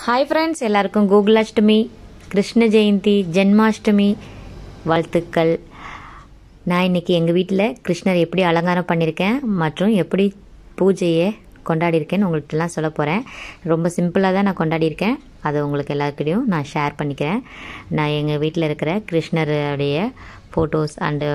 hi friends எல்லாருக்கும் கோகுலாஷ்டமி கிருஷ்ண ஜெயந்தி ஜென்மாஷ்டமி வாழ்த்துக்கள் நான் இன்னைக்கு எங்கள் வீட்டில் கிருஷ்ணர் எப்படி அலங்காரம் பண்ணியிருக்கேன் மற்றும் எப்படி பூஜையை கொண்டாடியிருக்கேன்னு உங்கள்கிட்டலாம் சொல்ல போகிறேன் ரொம்ப சிம்பிளாக தான் நான் கொண்டாடியிருக்கேன் அதை உங்களுக்கு எல்லாருக்கிட்டையும் நான் ஷேர் பண்ணிக்கிறேன் நான் எங்கள் வீட்டில் இருக்கிற கிருஷ்ணருடைய ஃபோட்டோஸ் அண்டு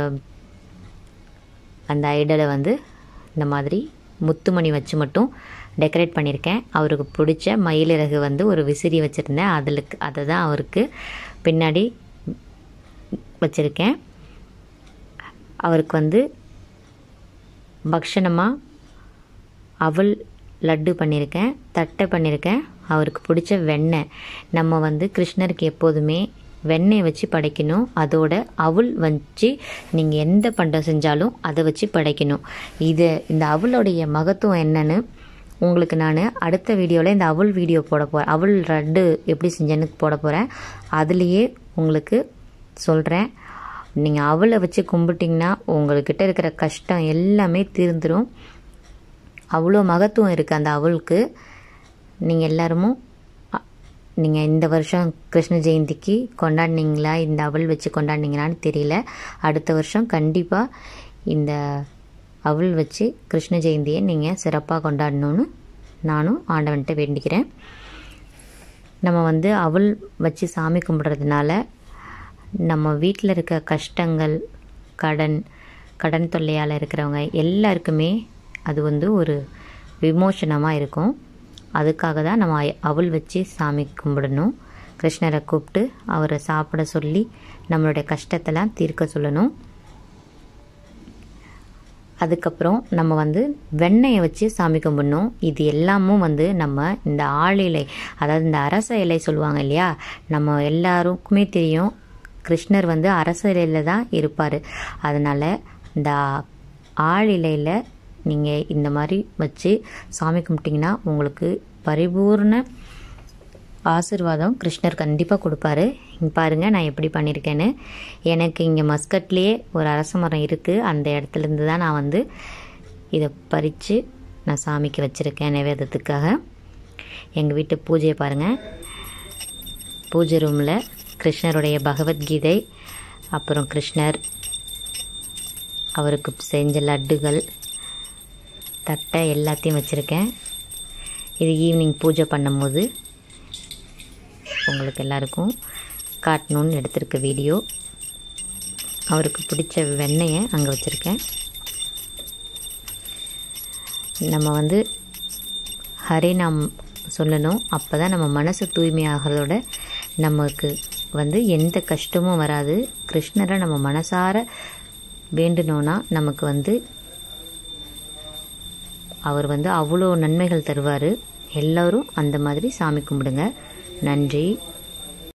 அந்த ஐடலை வந்து இந்த மாதிரி முத்துமணி வச்சு மட்டும் டெக்கரேட் பண்ணியிருக்கேன் அவருக்கு பிடிச்ச மயிலிறகு வந்து ஒரு விசிறி வச்சுருந்தேன் அதில் அதை தான் அவருக்கு பின்னாடி வச்சுருக்கேன் அவருக்கு வந்து பக்ஷணமாக அவல் லட்டு பண்ணியிருக்கேன் தட்டை பண்ணியிருக்கேன் அவருக்கு பிடிச்ச வெண்ணெய் நம்ம வந்து கிருஷ்ணருக்கு எப்போதுமே வெண்ணெய் வச்சு படைக்கணும் அதோட அவுள் வச்சு நீங்கள் எந்த பண்டம் செஞ்சாலும் அதை வச்சு படைக்கணும் இது இந்த அவளுடைய மகத்துவம் என்னன்னு உங்களுக்கு நான் அடுத்த வீடியோவில் இந்த அவள் வீடியோ போட போகிறேன் அவள் லட்டு எப்படி செஞ்சேன்னு போட போகிறேன் அதுலேயே உங்களுக்கு சொல்கிறேன் நீங்கள் அவளை வச்சு கும்பிட்டிங்கன்னா உங்கள்கிட்ட இருக்கிற கஷ்டம் எல்லாமே தீர்ந்துடும் அவ்வளோ மகத்துவம் இருக்குது அந்த அவளுக்கு நீங்கள் எல்லாருமும் நீங்கள் இந்த வருஷம் கிருஷ்ண ஜெயந்திக்கு கொண்டாடினீங்களா இந்த அவள் வச்சு கொண்டாடினீங்களான்னு தெரியல அடுத்த வருஷம் கண்டிப்பாக இந்த அவள் வச்சு கிருஷ்ண ஜெயந்தியை நீங்கள் சிறப்பாக கொண்டாடணும்னு நானும் ஆண்டவன்கிட்ட வேண்டிக்கிறேன் நம்ம வந்து அவள் வச்சு சாமி கும்பிட்றதுனால நம்ம வீட்டில் இருக்க கஷ்டங்கள் கடன் கடன் தொல்லையால் இருக்கிறவங்க எல்லாருக்குமே அது வந்து ஒரு விமோசனமாக இருக்கும் அதுக்காக தான் நம்ம அவள் வச்சு சாமி கும்பிடணும் கிருஷ்ணரை கூப்பிட்டு அவரை சாப்பிட சொல்லி நம்மளுடைய கஷ்டத்தெல்லாம் தீர்க்க சொல்லணும் அதுக்கப்புறம் நம்ம வந்து வெண்ணெயை வச்சு சாமி கும்பிடணும் இது எல்லாமும் வந்து நம்ம இந்த ஆளிலை அதாவது இந்த அரச இலை சொல்லுவாங்க இல்லையா நம்ம எல்லாருக்குமே தெரியும் கிருஷ்ணர் வந்து அரச இலையில் தான் இருப்பார் அதனால் இந்த ஆள் இலையில் நீங்கள் இந்த மாதிரி வச்சு சாமி கும்பிட்டிங்கன்னா உங்களுக்கு பரிபூர்ண ஆசிர்வாதம் கிருஷ்ணர் கண்டிப்பாக கொடுப்பாரு இங்கே பாருங்கள் நான் எப்படி பண்ணியிருக்கேன்னு எனக்கு இங்கே மஸ்கட்லேயே ஒரு அரச மரம் இருக்குது அந்த இடத்துலேருந்து தான் நான் வந்து இதை பறித்து நான் சாமிக்கு வச்சுருக்கேன் நிவேதத்துக்காக எங்கள் வீட்டு பூஜையை பாருங்கள் பூஜை ரூமில் கிருஷ்ணருடைய பகவத்கீதை அப்புறம் கிருஷ்ணர் அவருக்கு செஞ்ச லட்டுகள் தட்டை எல்லாத்தையும் வச்சுருக்கேன் இது ஈவினிங் பூஜை பண்ணும்போது உங்களுக்கு எல்லாருக்கும் காட்டணுன்னு எடுத்திருக்க வீடியோ அவருக்கு பிடிச்ச வெண்ணெயை அங்கே வச்சுருக்கேன் நம்ம வந்து ஹரே நாம் சொல்லணும் அப்போ தான் நம்ம மனசு தூய்மையாகிறதோட நமக்கு வந்து எந்த கஷ்டமும் வராது கிருஷ்ணரை நம்ம மனசார வேண்டணும்னா நமக்கு வந்து அவர் வந்து அவ்வளோ நன்மைகள் தருவார் எல்லோரும் அந்த மாதிரி சாமி கும்பிடுங்க நன்றி